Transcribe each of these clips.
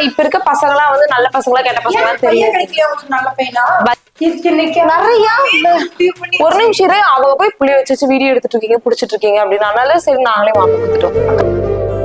இப்ப இருக்க பசங்க எல்லாம் வந்து நல்ல பசங்களா கெட்ட பசங்களா ஏன் பையன் தெரியும் கிடைக்கலையா உங்களுக்கு நல்ல பையனா ப- இன்னைக்கு நிறைய ஒரு நிமிஷம் இரு, அவங்க போய் புள்ளி வச்சு வச்சு வீடியோ எடுத்துட்டு இருக்கீங்க புடிச்சிட்டு இருக்கீங்க அப்படின்னு அதனால சரி நாங்களே வாங்க கொடுத்துட்டோம்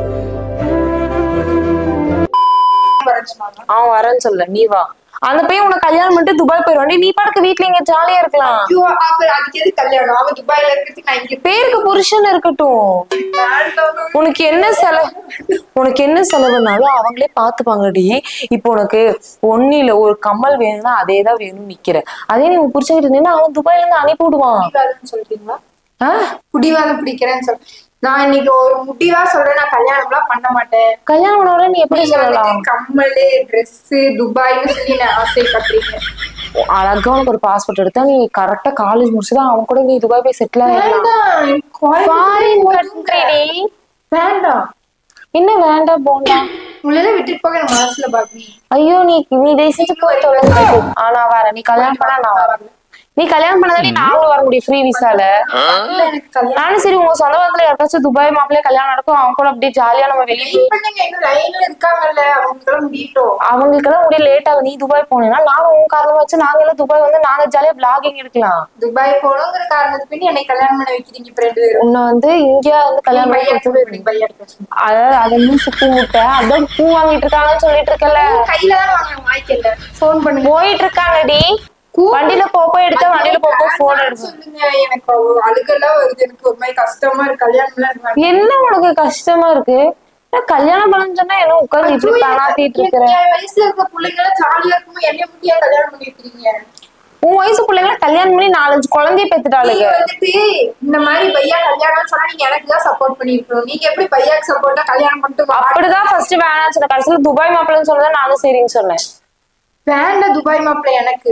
வரேன்னு சொன்னாங்க. அவன் வரேன்னு சொல்ல நீ வா அந்த பையன் உனக்கு கல்யாணம் பண்ணிட்டு துபாய் போயிடுவாண்டி நீ பாட்டுக்கு வீட்ல இங்க ஜாலியா இருக்கலாம் ஐயோ, அப்ப அதுக்கு எது கல்யாணம் அவன் துபாயில இருக்கிறதுக்கு நான் இங்க பேருக்கு புருஷன் இருக்கட்டும் வேண்டாம். உனக்கு என்ன செலவு உனக்கு என்ன செலவுனாலும் அவங்களே பாத்துப்பாங்கடி இப்போ உனக்கு ஒன்னில ஒரு கம்மல் வேணும்னா அதே தான் வேணும்னு நிக்கிற அதே நீ உன் புருஷன்கிட்ட நின்னா அவன் துபாயில இருந்து அனுப்பி விடுவான் பிடிக்காதுன்னு சொல்றீங்களா ஆஹ் புடிவாதம் பிடிக்கிறேன்னு சொல் நான் இன்னைக்கு ஒரு முடிவா சொல்றேன் நான் கல்யாணம் எல்லாம் பண்ண மாட்டேன் கல்யாணம் பண்ண உடனே நீ எப்படி நீங்க சொல்லலாம் வந்துட்டு கம்மலு Dress துபாய்னு சொல்லி நான் ஆசை கட்டுறீங்க அழகா உனக்கு ஒரு பாஸ்போர்ட் எடுத்தா நீ கரெக்டா காலேஜ் முடிச்சுதான் அவன் கூட நீ துபாய் போய் செட்டில் ஆயிடலாம் வேண்டாம் எனக்கு ஃபாரின் கோயம்புத்தூர் கண்ட்ரி வேண்டாம் என்ன வேண்டாம் போண்டா உங்களெல்லாம் விட்டுட்டு போக எனக்கு மனசுல பாக்கி ஐயோ நீ நீ தயவு செஞ்சு போய் தொலைஞ்சு ஆ நான் வரேன் நீ கல்யாணம் பண்ணா நான் வரேன் நீ கல்யாணம் பண்ணதாடி நாங்களும் வர முடியும் ஃப்ரீ விசால இல்ல எனக்கு கல்யாணம் நானும் சரி உங்க சொந்த பந்தத்துல யாருக்காச்சும் துபாய் மாப்பிள்ளைய கல்யாணம் நடக்கும் அவங்க கூட அப்படியே ஜாலியா நம்ம வெளியே வெயிட் பண்ணுங்க இன்னும் லைன்ல இருக்காங்கல்ல அவங்களுக்கெல்லாம் முடியட்டும் அவங்களுக்கெல்லாம் முடிய லேட் ஆகும் நீ துபாய் போனேன்னா நானும் உன் காரணமா வச்சு நாங்க எல்லாம் துபாய் வந்து நாங்க ஜாலியா பிளாகிங் எடுக்கலாம் துபாய் போகணுங்கிற காரணத்துக்கு பின்னாடி என்னை கல்யாணம் பண்ண வைக்கிறீங்க இப்ப ரெண்டு பேரும் உன்னை வந்து இந்தியா வந்து கல்யாணம் பண்ணி பையன் கூட இப்படி பையன் பேசணும் அதாவது அதை மூசு பூ முட்டை அதான் பூ வாங்கிட்டு இருக்காங்கன்னு சொல்லிட்டு இருக்கல கையில தான் வாங்க வாய்க்கல போன் பண்ணுங்க போயிட்டு இருக்காங்கடி வண்டியில போப்போ எடுத்த வண்டியில போப்போ போன் எடுக்கும் சொல்லுங்க எனக்கு அவ்வளவு அழுகெல்லாம் வருது எனக்கு ஒரு மாதிரி கஷ்டமா இருக்கு கல்யாணம் எல்லாம் எனக்கு வேண்டாம். என்ன உனக்கு கஷ்டமா இருக்கு என்ன கல்யாணம் பண்ணு சொன்னா என்ன உட்கார்ந்து இப்படி தனாத்திட்டு இருக்கிற என் வயசுல இருக்க பிள்ளைங்க எல்லாம் ஜாலியா இருக்குமோ என்னைய முடியா கல்யாணம் பண்ணி வைக்கிறீங்க உன் வயசு பிள்ளைங்கள கல்யாணம் பண்ணி நாலஞ்சு குழந்தைய பெத்துட்டாளுங்க நீங்க வந்துட்டு இந்த மாதிரி பையா கல்யாணம் சொன்னா நீங்க எனக்கு தான் சப்போர்ட் பண்ணிருக்கணும் நீங்க எப்படி பையாக்கு சப்போர்ட்டா கல்யாணம் பண்ணிட்டு வா அப்படிதான் ஃபர்ஸ்ட் வேணாம் சொன்ன கடைசியில துபாய் மாப்பிள்ளைன்னு சொன்னதை நானும் சரின்னு சொன்னேன் வேண்டாம் துபாய் மாப்பிள்ளை எனக்கு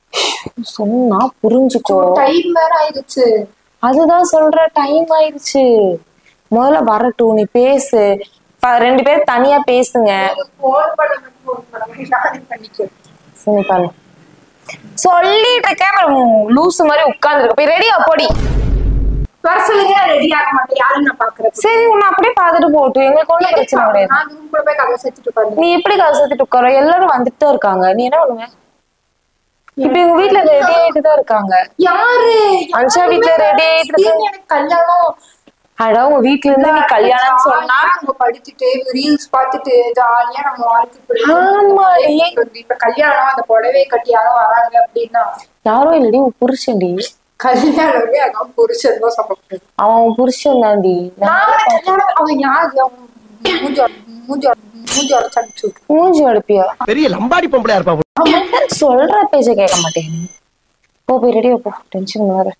சொன்னா புரிஞ்சுக்கோ டைம் வேற ஆயிடுச்சு அதுதான் சொல்ற டைம் ஆயிடுச்சு முதல்ல வரட்டும் நீ பேசு ப- ரெண்டு பேரும் தனியா பேசுங்க போன் பண்ண போன் பண்ண நானே பண்ணிக்கிறேன் சரி பண்ணு சொல்லிட்டு இருக்கேன் அப்புறம் லூசு மாதிரி உட்கார்ந்துருக்க போய் ரெடியா போடி வர சொல்லுங்க நான் ரெடி ஆக மாட்டேன் யாரும் நான் பாக்குறேன் சரி உன்னை அப்படியே பார்த்துட்டு போகட்டும் எங்களுக்கு ஒண்ணும் பிரச்சனை கிடையாது நான் ரூம்ல போய் கதை சேர்த்துட்டு உட்காந்து நீ எப்படி கதை சேர்த்துட்டு உட்கார எல்லாரும் வந்துட்டு தான் இருக்காங்க நீ என்ன பண்ணுவ இப்ப எங்க வீட்ல ரெடி ஆயிட்டு தான் இருக்காங்க யாரு அன்ஷா வீட்ல ready ஆயிட்டு இருக்கு. திடீர்னு எனக்கு கல்யாணம் அடா உங்க வீட்ல இருந்து நீ கல்யாணம் சொன்னா நம்ம படிச்சுட்டு ரீல்ஸ் பார்த்துட்டு ஜாலியா நம்ம வாழ்க்கை ஆமாடி. போயிட்டு இப்ப கல்யாணம் அந்த புடவை கட்டி யாரும் வராங்க அப்படின்னா யாரும் இல்லடி உன் புருஷன்டி கல்யாணமே அதான் புருஷன் தான் சமைப்பேன் அவன் உன் புருஷன் தாண்டி நான் கல்யாணம் அவன் யாரு அவன் மூஞ்சி உட- மூஞ்சி உட- மூஞ்சி உடச்சு அனுப்பிச்சு விட்டு மூஞ்சி அடுப்பியா பெரிய லம்பாடி பொம்பளையா இருப்பா சொல்ற பேச்ச கேட்க மாட்டேன் நீ போ போய் ரெடியா போ டென்ஷன் வர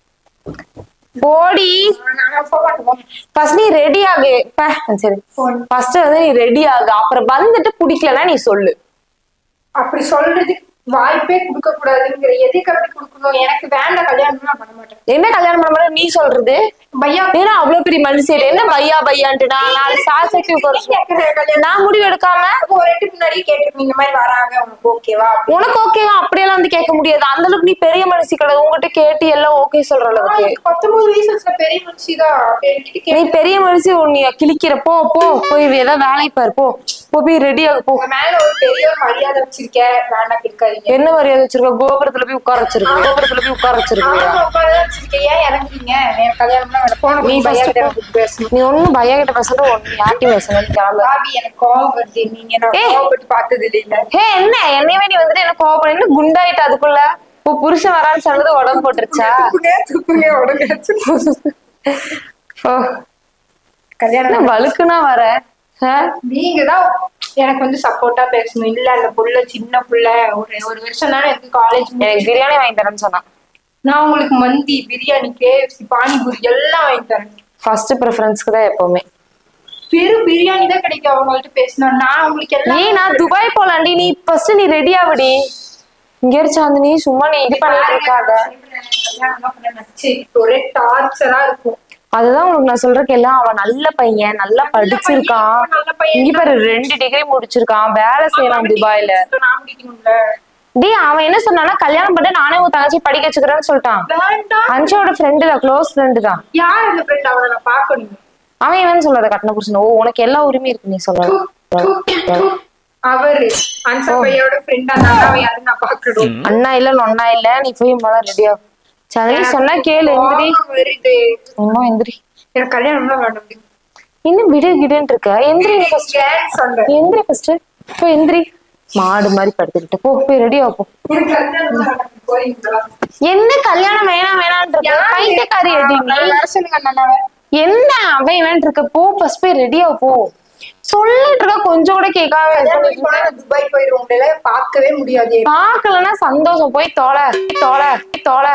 போடி நான் போக மாட்டேன் ஃபர்ஸ்ட் நீ ரெடி ஆகு பே, சரி ஃபர்ஸ்ட் வந்து நீ ரெடி ஆகு அப்புறம் வந்துட்டு பிடிக்கலன்னா நீ சொல்லு அப்படி சொல்றதுக்கு வாய்ப்பே கொடுக்க கூடாதுங்கிற எதுக்கு அப்படி கொடுக்கணும் எனக்கு வேண்டாம் கல்யாணம் நான் பண்ண மாட்டேன் என்ன கல்யாணம் பண்ண மாதிரி நீ சொல்றது பையா ஏன்னா அவ்வளவு பெரிய மனுஷன் என்ன பையா பையான்ட்டு நான் நாலு சாசைக்கு கேக்குற கல்யாணம் நான் முடிவு எடுக்காம ஒரு ரெட்டு முன்னாடியே கேட்டு இந்த மாதிரி வராங்க உனக்கு ஓகேவா உனக்கு ஓகேவா அப்படியெல்லாம் வந்து கேட்க முடியாது அந்த அளவுக்கு நீ பெரிய மனுஷி கிடையாது உங்ககிட்ட கேட்டு எல்லாம் ஓகே சொல்ற அளவுக்கு எனக்கு பத்தொன்பது வயசு வச்சுல பெரிய மனுஷிதான் என்கிட்ட நீ கேட்டு பெரிய மனுஷி நீ கிழிக்கிற போ போ போய் ஏதாவது வேலைக்கு பாரு போ போ போய் ரெடி ஆகு போ உங்க மேல ஒரு பெரிய ஒரு மரியாதை வச்சிருக்கேன் வேண்டாம் கேட்காதீங்க என்ன மரியாதை வச்சிருக்க கோபுரத்துல போய் உட்கார வச்சிருக்க கோபுரத்துல போய் உட்கார வச்சிருக்க ஆமா, உட்கார்ந்து வச்சிருக்கேன் ஏன் இறங்குறீங்க எனக்கு கல்யாணம்லாம் வேண்டாம் போன நீ நீ first பையன் போ. பேசணும் நீ ஒண்ணும் பையா கிட்ட பேசுறது ஒண்ணு யார்ட்டையும் பேசணும் நீ கிளம்பு பாபி எனக்கு கோவம் வருது நீங்க நான் ஏய். கோவப்பட்டு பார்த்தது இல்ல ஹே என்ன என்னையவே நீ வந்துட்டு என்ன கோவப்பட என்ன குண்டாயிட்ட அதுக்குள்ள இப்போ புருஷன் வரான்னு சொன்னது உடம்பு போட்டுருச்சா துப்புனே துப்புனே உடம்பு ஓ, கல்யாணம் என்ன வழுக்குனா வர ஆ? நீங்க தான் எனக்கு வந்து சப்போர்ட்டா பேசணும் இல்ல அந்த புள்ள சின்ன புள்ள ஒரு ஒரு வருஷம் தானே இருக்கு காலேஜ் எனக்கு பிரியாணி வாங்கி தரேன்னு சொன்னான் நான் உங்களுக்கு மந்தி பிரியாணி கேஎஃப்சி பானிபூரி எல்லாம் வாங்கி தரேன் ஃபர்ஸ்ட் ப்ரிஃபரன்ஸ்க்கு தான் எப்பவுமே வெறும் பிரியாணி தான் கிடைக்கும் அவங்கள்ட்ட பேசினா நான் உங்களுக்கு எல்லாம் ஏய் நான் துபாய் போலாண்டி நீ ஃபர்ஸ்ட் நீ ரெடி ஆகுடி இங்க இருச்சாந்து நீ சும்மா நீ இது பண்ணிட்டு இருக்காத கல்யாணம்லாம் பண்ண நச்சு. ஒரே டார்ச்சரா இருக்கும் அதுதான் உனக்கு நான் சொல்றேன் எல்லாம் அவன் நல்ல பையன் நல்லா படிச்சிருக்கான் நல்ல பையன் இங்க பாரு ரெண்டு டிகிரி முடிச்சிருக்கான் வேலை செய்யலாம் துபாய்ல நான் முடிக்கணும்ல டேய் அவன் என்ன சொன்னானா கல்யாணம் பண்ணி நானே உன் தங்கச்சி படிக்க வச்சுக்கிறேன்னு சொல்லிட்டான் வேண்டாம் அன்ஷாவோட ஃப்ரெண்டு தான் க்ளோஸ் ஃப்ரெண்டு தான் யார் அந்த ஃப்ரெண்ட் அவனை நான் பார்க்கணும் அவன் என்னன்னு சொல்லாத கட்டண புருஷன் ஓ உனக்கு எல்லா உரிமையும் இருக்கு நீ சொல்ற அவரு அன்சா பையோட ஃப்ரெண்ட் அந்த அண்ணாவை யாரும் நான் பாக்கணும் அண்ணா இல்ல நொண்ணா இல்ல நீ போய் முதல்ல ரெடியா சந்திரி சொன்னா கேளு எந்திரி கோவம் வருது இன்னும் எந்திரி எனக்கு கல்யாணம்லாம் வேணும் இன்னும் விடு விடுன்னு இருக்க எந்திரி ஃபர்ஸ்ட் ஏன்னு சொல்றேன் எந்திரி ஃபர்ஸ்ட் போய் எந்திரி மாடு மாதிரி படுத்துக்கிட்டு போ போய் ரெடியா போ எனக்கு கல்யாணம் வேணும் போறீங்களா என்ன கல்யாணம் வேணாம் வேணாம்னு இருக்க பைத்தியக்காரி அடி நீ வர சொல்லுங்க அண்ணாவை என்ன அவன் வேணான்னு இருக்க போ ஃபர்ஸ்ட் போய் ரெடியா போ சொல்லிட்டு இருக்க கொஞ்சம் கூட கேட்காம கல்யாணம் போனா நான் துபாய் போயிடுவோம் உங்களை பார்க்கவே முடியாது பாக்கலன்னா சந்தோஷம் போய் தொலை தொலை தொலை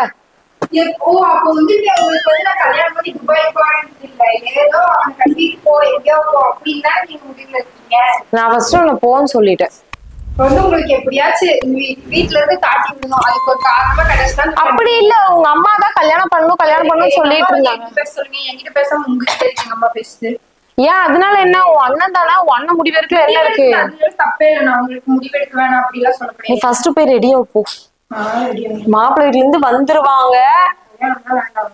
ஓ அப்போ வந்து உங்களுக்கு வந்து நான் கல்யாணம் பண்ணி துபாய் போறேன்னு இல்ல ஏதோ அவனை கட்டிட்டு போ எங்கேயோ போ அப்படின்னு தான் நீங்க முடிவுல இருக்கீங்க நான் ஃபர்ஸ்ட் உன்னை போன்னு சொல்லிட்டேன் வந்து உங்களுக்கு எப்படியாச்சும் வீ- வீட்ல இருந்து தாட்டி விடணும் அதுக்கு ஒரு காரணமா கிடைச்சா அப்படி இல்ல உங்க அம்மா தான் கல்யாணம் பண்ணணும் கல்யாணம் பண்ணணும்னு சொல்லிட்டு இருந்தாங்க பேச சொல்லுங்க என்கிட்ட பேசாம உங்ககிட்ட இருக்கு எங்க அம்மா பேசுது ஏன் அதனால என்ன உன் அண்ணன் தானே உன் அண்ணன் முடிவு வரைக்கும் என்ன இருக்கு அதுல தப்பே இல்லை நான் உங்களுக்கு முடிவெடுக்க வேணாம் அப்படிலாம் சொல்ல நீ முடியாது ஃபர்ஸ்ட் போய் ரெடியா போ மாப்பிள்ளை வீட்ல இருந்து வந்துருவாங்க கல்யாணம்லாம் வேண்டாம்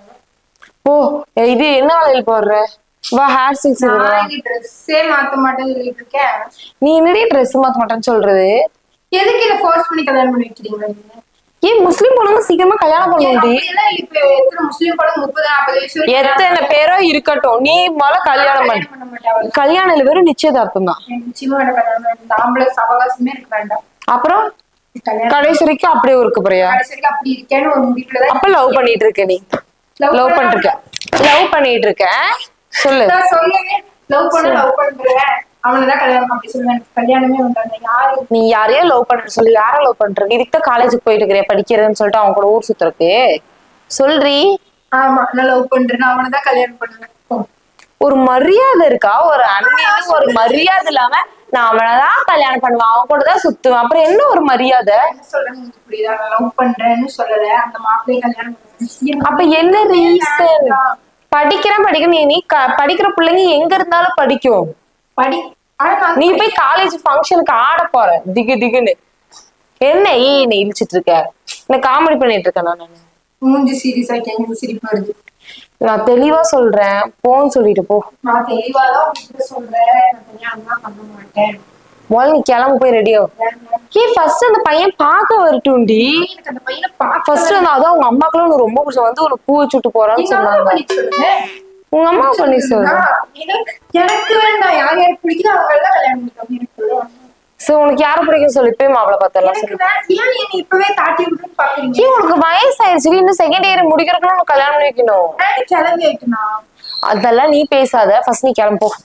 போ இது என்ன வளையல் போடுற வா ஹேர் ஸ்டைல்ஸ் நான் இங்க ட்ரெஸ்ஸே மாத்த மாட்டேன்னு சொல்லிட்டு இருக்கேன் நீ என்னடி ட்ரெஸ் மாத்த மாட்டேன்னு சொல்றது எதுக்கு இதை ஃபோர்ஸ் பண்ணி கல்யாணம் பண்ணி வைக்கிறீங்க நீங்க ஏன் முஸ்லீம் பொண்ணுங்க சீக்கிரமா கல்யாணம் பண்ணுடி அப்படியெல்லாம் இப்ப எத்தனை முஸ்லீம் படம் முப்பது நாற்பது வயசு வரைக்கும் எத்தனை பேரோ இருக்கட்டும் நீ முதல்ல கல்யாணம் பண்ணு கல்யாணம் பண்ண மாட்டேன் கல்யாணம் இல்ல வெறும் நிச்சயதார்த்தம் தான் எனக்கு நிச்சயமா வேண்டாம் கல்யாணம் வேண்டாம். இந்த ஆம்பளை சவகாசமே எனக்கு வேண்டாம் அப்புறம் கல்யாணம் கடைசி வரைக்கும் அப்படியே இருக்க போறியா கடைசி வரைக்கும் அப்படி இருக்கேன்னு ஒரு முடிவுல தான் அப்ப லவ் பண்ணிட்டு இருக்க நீ Love லவ் பண்ணா- பண்ணிட்டு இருக்க லவ் பண்ணிட்டு இருக்க சொல்லு நான் சொல்லவே லவ் பண்ண லவ் பண்றேன் அவனதான் கல்யாணம் அப்படி சொல்லுவேன் எனக்கு கல்யாணமே வேண்டாம் யாரு நீ யாரையோ லவ் பண்ற சொல்லி யார லவ் பண்ற நீ இதுக்கு காலேஜுக்கு போயிட்டு இருக்கிறியா படிக்கிறதுன்னு சொல்லிட்டு அவங்க கூட ஊர் சுத்துறதுக்கு சொல்றி ஆமா நான் லவ் பண்றேன் நான் அவனை தான் கல்யாணம் பண்ணுவேன் போ. ஒரு மரியாதை இருக்கா ஒரு அண்ணன் ஒரு மரியாதை இல்லாம நான் அவனதான் கல்யாணம் பண்ணுவேன் அவன் கூட தான் சுத்துவேன் அப்புறம் என்ன ஒரு மரியாதை என்ன சொல்றேன்னு உங்களுக்கு புரியுதா நான் லவ் பண்றேன்னு சொல்லல அந்த மாப்பிள்ளையை கல்யாணம் பண்ணுவேன் அப்ப என்ன ரீசன் படிக்கிறேன் படிக்கிறேன் நீ நீ க- படிக்கிற பிள்ளைங்க எங்க இருந்தாலும் படிக்கும் படி ஆனா நான் நீ போய் காலேஜ் ஃபங்க்ஷனுக்கு ஆட போற திகு திகுன்னு என்ன ஏய் என்ன இழிச்சிட்டு இருக்க என்ன காமெடி பண்ணிட்டு இருக்கேன் நான் மூஞ்சி சீரியஸா எனக்கு சிரிப்பு வருது நான் தெளிவா சொல்றேன் போன்னு சொல்லிட்டு போ நான் தெளிவாதான் உங்ககிட்ட சொல்றேன் நான் கல்யாணம்லாம் பண்ண மாட்டேன் முதல்ல நீ கிளம்பு போய் ரெடியோ வேண்டாம். ஏய் ஃபர்ஸ்ட் அந்த பையன் பார்க்க வரட்டும்டி எனக்கு அந்த பையனை பார்க்க ஃபர்ஸ்ட் வந்து அதான் உங்க அம்மாக்குள்ள உனக்கு ரொம்ப பிடிச்ச வந்து உனக்கு பூ வச்சுட்டு போறான்னு எங்க அம்மா சொன்னாங்க பண்ணி சொல்லுங்க உங்க அம்மா பண்ணி சொல்லு நான் எனக்கு- எனக்கு வேண்டாம் யார் யாருக்கு பிடிக்குதோ அவங்க எல்லாம் கல்யாணம் பண்ணிக்கோங்க எனக்கு சொல்லுவாங்க. சோ உனக்கு யாரை பிடிக்கும் சொல்லு இப்பயே மாப்பிள பார்த்தலாம் எனக்கு வே- ஏன் என்னை இப்பவே தாட்டி விட்டுன்னு பாக்குறீங்க ஏன் உனக்கு வயசாயிருச்சு இன்னும் செகண்ட் இயர் முடிக்கிறதுக்குள்ள உனக்கு கல்யாணம் பண்ணி வைக்கணும் நான் கிளம்பி ஆயிட்டுனா அதெல்லாம் நீ பேசாத ஃபர்ஸ்ட் நீ கிளம்பு போ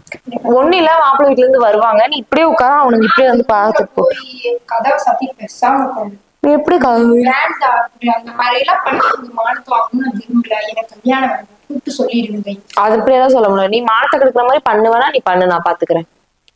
ஒண்ணு இல்ல மாப்பிள்ளை வீட்ல இருந்து வருவாங்க நீ இப்படியே உட்கார அவனுக்கு இப்படியே வந்து பார்த்துட்டு போ போய் கதவை சாத்தி பேசாம உட்காந்து நீ எப்படி க- வேண்டாம் அப்படி அந்த மாதிரி எல்லாம் பண்ணி உங்க மானத்தை வாங்கணும்னு நான் விரும்பல எனக்கு கல்யாணம் வேண்டாம் கூப்பிட்டு சொல்லிடுங்க அது இப்படியெல்லாம் சொல்ல முடியாது நீ மானத்தை கெடுக்கிற மாதிரி பண்ணுவேனா நீ பண்ணு நான் பாத்துக்கிறேன்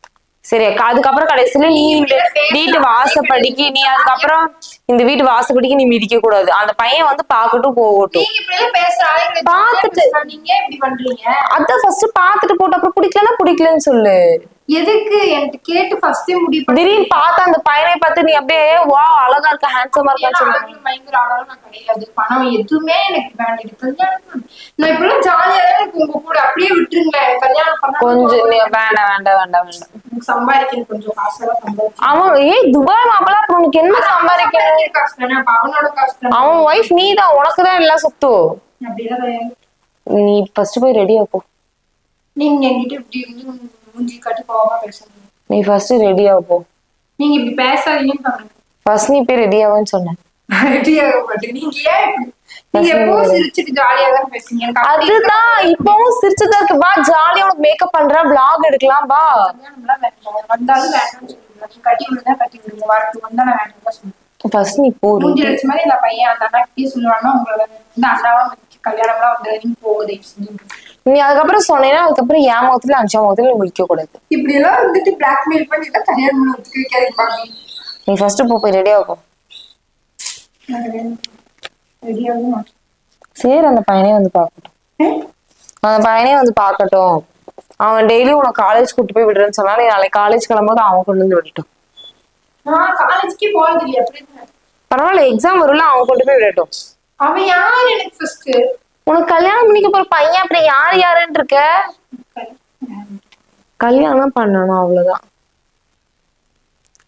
சரி அக்கா, அதுக்கப்புறம் கடைசியில நீ இந்த வீட்டு வாசப்படிக்கு நீ அதுக்கப்புறம் இந்த வீட்டு வாசப்படிக்கு நீ மிதிக்க கூடாது அந்த பையன் வந்து பாக்கட்டும் போகட்டும் நீங்க இப்படி எல்லாம் பேசுற ஆளுங்களை பார்த்துட்டு. பேசுனா நீங்க ஏன் இப்படி பண்றீங்க அதான் ஃபர்ஸ்ட் பாத்துட்டு போட்டு அப்புறம் பிடிக்கலன்னா பிடிக்கலன்னு சொல்லு எதுக்கு என்கிட்ட கேட்டு ஃபர்ஸ்டே முடிவு பண்ணி திடீர்னு பார்த்தா அந்த பையனை பார்த்து நீ அப்படியே வா அழகா இருக்க ஹேண்ட்ஸமா இருக்கான்னு சொல்லு அழகுல பயங்கர ஆளாலும் நான் கிடையாது பணம் எதுவுமே எனக்கு வேண்டாம் இது கல்யாணம் பண்ணு. நான் இப்பெல்லாம் ஜாலியா தான் இருக்கு உங்க கூட அப்படியே விட்டுருங்களேன் கல்யாணம் பண்ணா கொஞ்சம் நீ வேண்டாம் வேண்டாம் வேண்டாம் வேண்டாம் எனக்கு சம்பாதிக்கணும் கொஞ்சம் காசெல்லாம் சம்பாதிச்சு அவன் ஏய் துபாய் மாப்பிள்ள அப்புறம் உனக்கு என்ன சம்பாதிக்கணும் சம்பாதிக்கிற காசு தானே அப்ப அவனோட காசு தானே அவன் ஒய்ஃப் நீ தான் உனக்கு தான் எல்லாம் சொத்து அப்படிலாம் கிடையாது. நீ ஃபர்ஸ்ட் போய் ரெடியா போ நீங்க என்கிட்ட இப்படி இருந்து மூஞ்சி காட்டி போகாம பேசுறீங்க நீ ஃபர்ஸ்ட் ரெடியா போ நீங்க இப்படி பேசாதீங்கன்னு சொன்னேன் ஃபர்ஸ்ட் நீ போய் ரெடியாவன்னு சொன்னேன் ரெடி ஆக மாட்டேன் நீங்க ஏன் இப்படி- நீங்க எப்பவும் சிரிச்சுட்டு ஜாலியா தான் பேசுறீங்க எனக்கு அப்படி அதுதான் இப்பவும் சிரிச்சுதான் இருக்கு வா ஜாலியா உனக்கு மேக்கப் பண்றேன் vlog எடுக்கலாம் வா கல்யாணம்லாம் வேண்டாம் வந்தாலும் வேண்டாம்னு சொல்லுங்க நீங்க கட்டி விடுங்க கட்டி விடுங்க வரட்டு வந்தா நான் வேண்டாம் தான் சொல்லுவேன் ஃபர்ஸ்ட் நீ போ மூஞ்சி அடிச்ச மாதிரி இந்த பையன் அந்த அண்ணா கிட்டே சொல்லுவாங்கன்னா உங்களை இந்த அண்ணாவா கல்யாணம்லாம் வந்து நீங்க போகுது நீ அதுக்கப்புறம் சொன்னேன்னா அதுக்கப்புறம் என் முகத்துல அஞ்சாம் முகத்துல நீ முடிக்க கூடாது இப்படி எல்லாம் வந்துட்டு பிளாக்மெயில் பண்ணிட்டு கல்யாணம் பண்ண ஒத்துக்க வைக்காது பாக்கி நீ ஃபர்ஸ்ட் போ போய் ரெடியா போ ரெடியாகவே மாட்டேன் சரி அந்த பையனே வந்து பார்க்கட்டும் அந்த பையனே வந்து பார்க்கட்டும் அவன் டெய்லி உனக்கு காலேஜ் கூட்டு போய் விடுறேன்னு சொன்னா நீ நாளைக்கு காலேஜ் கிளம்பும்போது அவன் கொண்டு வந்து விடட்டும் நான் காலேஜ்க்கே போறது இல்லையா அப்படி பரவாயில்ல எக்ஸாம் வரும்ல அவன் கொண்டு போய் விடட்டும் அவன் யார் எனக்கு ஃபர்ஸ்ட் உனக்கு கல்யாணம் பண்ணிக்க போற பையன் அப்புறம் யார் யாருன்னு இருக்க கல்யாணம் பண்ணணும் அவ்வளவுதான்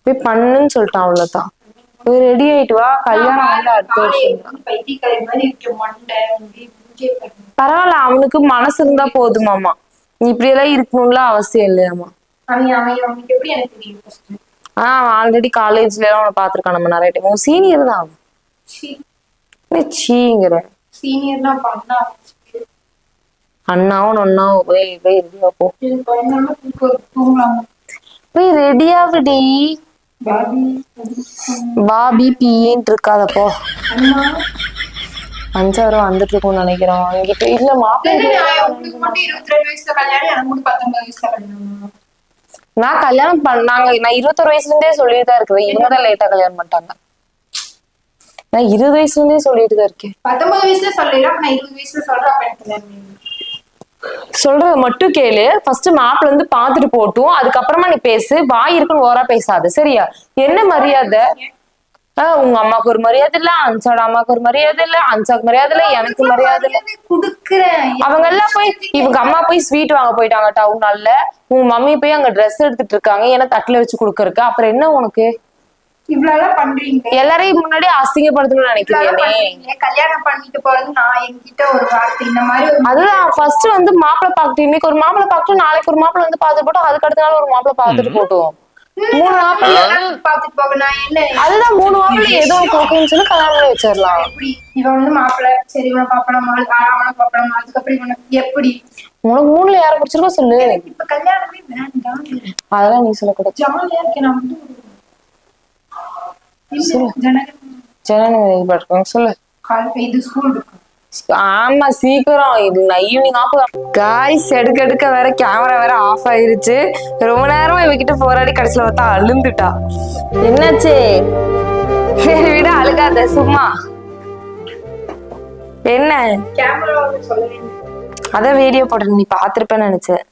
போய் பண்ணுன்னு சொல்லிட்டான் அவ்வளவுதான் போய் ரெடி ஆயிட்டு வா கல்யாணம் வந்து அடுத்த வருஷம் தான். பைத்தியக்காரி மாதிரி இருக்க மண்டை முடி மூஞ்சே பாரு. பரவாயில்ல அவனுக்கு மனசு இருந்தா போதுமாமா நீ இப்படி எல்லாம் இருக்கணும்ல அவசியம் இல்லையாமா அவன் அவன் அவனுக்கு எப்படி எனக்கு தெரியும் first? ஆஹ் அவன் ஆல்ரெடி காலேஜ்ல எல்லாம் அவனை பாத்திருக்கான் நம்ம நிறைய டைம் உன் சீனியர் தான் அவன் சீ, என்ன சீங்கிற சீனியர்னா பண்ணா அண்ணாவும் ஒன்னாவும் போய் போய் ரெடியா போ இது பயங்கரமா தூக்கம் தூங்கலாம் போய் ரெடியா விடி பாபி பாபி பின்னு இருக்காத போ அம்மா அஞ்சாயிரம் வந்துட்டு இருக்கும்னு நினைக்கிறேன் வாங்கிட்டு இல்ல மாப்பிள்ளை சரி, நான் உங்களுக்கு மட்டும் இருபத்தி ரெண்டு வயசுல கல்யாணம் எனக்கு மட்டும் பத்தொன்பது வயசுல கல்யாணம் நான் கல்யாணம் பண்ணாங்க நான் இருபத்தொரு வயசுல இருந்தே சொல்லிட்டு தான் இருக்கிறேன் இவங்க தான் லேட்டா கல்யாணம் பண்ணிட்டாங்க நான் இருபது வயசுல இருந்தே சொல்லிட்டு தான் இருக்கேன் பத்தொன்பது வயசுல சொல்லல அப்ப நான் இருபது வயசுல சொல்றேன் அப்ப எனக்கு கல்யாணம் வேணும். சொல்றத மட்டும் கேளு ஃபர்ஸ்ட் மாப்பிள்ள வந்து பாத்துட்டு போட்டும் அதுக்கப்புறமா நீ பேசு வாய் இருக்குன்னு ஓரா பேசாத சரியா என்ன மரியாதை ஆஹ் உங்க அம்மாக்கு ஒரு மரியாதை இல்ல அன்சாட அம்மாக்கு ஒரு மரியாதை இல்ல அன்சாக்கு மரியாதை இல்ல எனக்கு மரியாதை இல்ல மரியாதை குடுக்குறேன் அவங்க எல்லாம் போய் இவங்க அம்மா போய் ஸ்வீட் வாங்க போயிட்டாங்க டவுனால உங்க மம்மி போய் அங்க ட்ரெஸ் எடுத்துட்டு இருக்காங்க ஏன்னா தட்டுல வச்சு குடுக்கறதுக்கு அப்புறம் என்ன உனக்கு இவ்வளவு எல்லாம் பண்றீங்க எல்லாரையும் முன்னாடி அசிங்கப்படுத்தணும்னு இவ்வளவு நினைக்கிறீங்க எல்லாம் நீ பண்றீங்க கல்யாணம் பண்ணிட்டு போறது நான் என்கிட்ட ஒரு வார்த்தை இந்த மாதிரி ஒரு அதுதான் ஃபர்ஸ்ட் வந்து மாப்பிள்ளை பார்க்கட்டும் இன்னைக்கு ஒரு மாப்பிள்ளை பார்க்கட்டும் நாளைக்கு ஒரு மாப்பிள்ளை வந்து பார்த்துட்டு போட்டோம் அதுக்கு அடுத்த நாள் ஒரு மாப்பிள்ளை பார்த்துட்டு போட்டோம் மூணு மாப்பிள்ளை எல்லாம் பாத்துட்டு போக நான் என்ன அதுதான் மூணு மாப்பிள்ளை ஏதோ ஓகேன்னு சொல்லி கல்யாணம் பண்ணி வச்சிடலாம் எப்படி இவன் வந்து மாப்பிள்ளை சரி இவனை பாப்பலாமா அவனை பாப்பலாமா அதுக்கப்புறம் இவனுக்கு எப்படி உனக்கு மூணுல யாரை பிடிச்சிருக்கோ சொல்லு இப்ப கல்யாணமே வேண்டாம் அதெல்லாம் நீ சொல்லக்கூடாது ஜாலியா இருக்கேன் நான் வந்து ஒரு- இல்ல, ஜனகன் ஜனனி பட்டிருக்கோம் சொல்லு கால் இது ஸ்கூல் இருக்கு ஆமா சீக்கிரம் இது நான் ஈவினிங் ஆஃப் காய்ஸ் எடுக்க எடுக்க வேற கேமரா வேற ஆஃப் ஆயிருச்சு ரொம்ப நேரமா இவகிட்ட போராடி கடைசியில பார்த்தா அழுந்துட்டா என்னாச்சு சரி விட அழுகாத சும்மா என்ன கேமரா சொல்லுவேன் அதான் வீடியோ போட்டு நீ பாத்திருப்பேன்னு நினைச்சேன்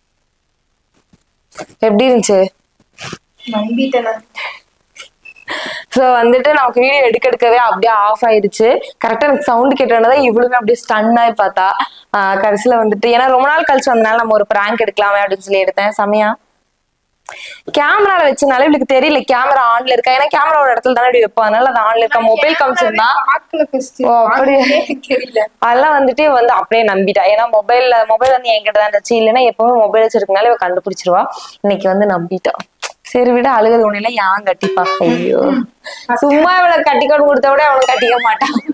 எப்படி இருந்துச்சு நம்பிட்டேன் நான். ஸோ வந்துட்டு நமக்கு வீடியோ எடுக்க எடுக்கவே அப்படியே ஆஃப் ஆயிடுச்சு கரெக்டாக எனக்கு சவுண்டு கேட்டோன்னதான் இவ்வளவுமே அப்படியே ஸ்டன் ஆகி பார்த்தா ஆஹ் கடைசியில வந்துட்டு ஏன்னா ரொம்ப நாள் கழிச்சு வந்தனால நம்ம ஒரு ப்ராங்க் எடுக்கலாமே அப்படின்னு சொல்லி எடுத்தேன் செமையா கேமரால வச்சனால இவளுக்கு தெரியல கேமரா ஆன்ல இருக்கா ஏன்னா கேமரா ஒரு இடத்துல தானே இப்படி வைப்போம் அதனால அது ஆன்ல இருக்கா மொபைல் காமிச்சிருந்தா பார்க்கல first. ஓ, அப்படியா? பார்க்கவே தெரியல அதெல்லாம் வந்துட்டு இவ வந்து அப்படியே நம்பிட்டா ஏன்னா மொபைல்ல மொபைல் வந்து என்கிட்ட தான் இருந்துச்சு இல்லைன்னா எப்பவுமே மொபைல் வச்சிருக்கனால இவ கண்டுபிடிச்சிருவா இன்னைக்கு வந்து நம்பிட்டா சரி விட அழுகது ஒண்ணு இல்ல யான் கட்டிப்பா ஐயோ சும்மா இவளை கட்டிக்கொண்டு கொடுத்த விட அவனுக்கு கட்டிக்க மாட்டான்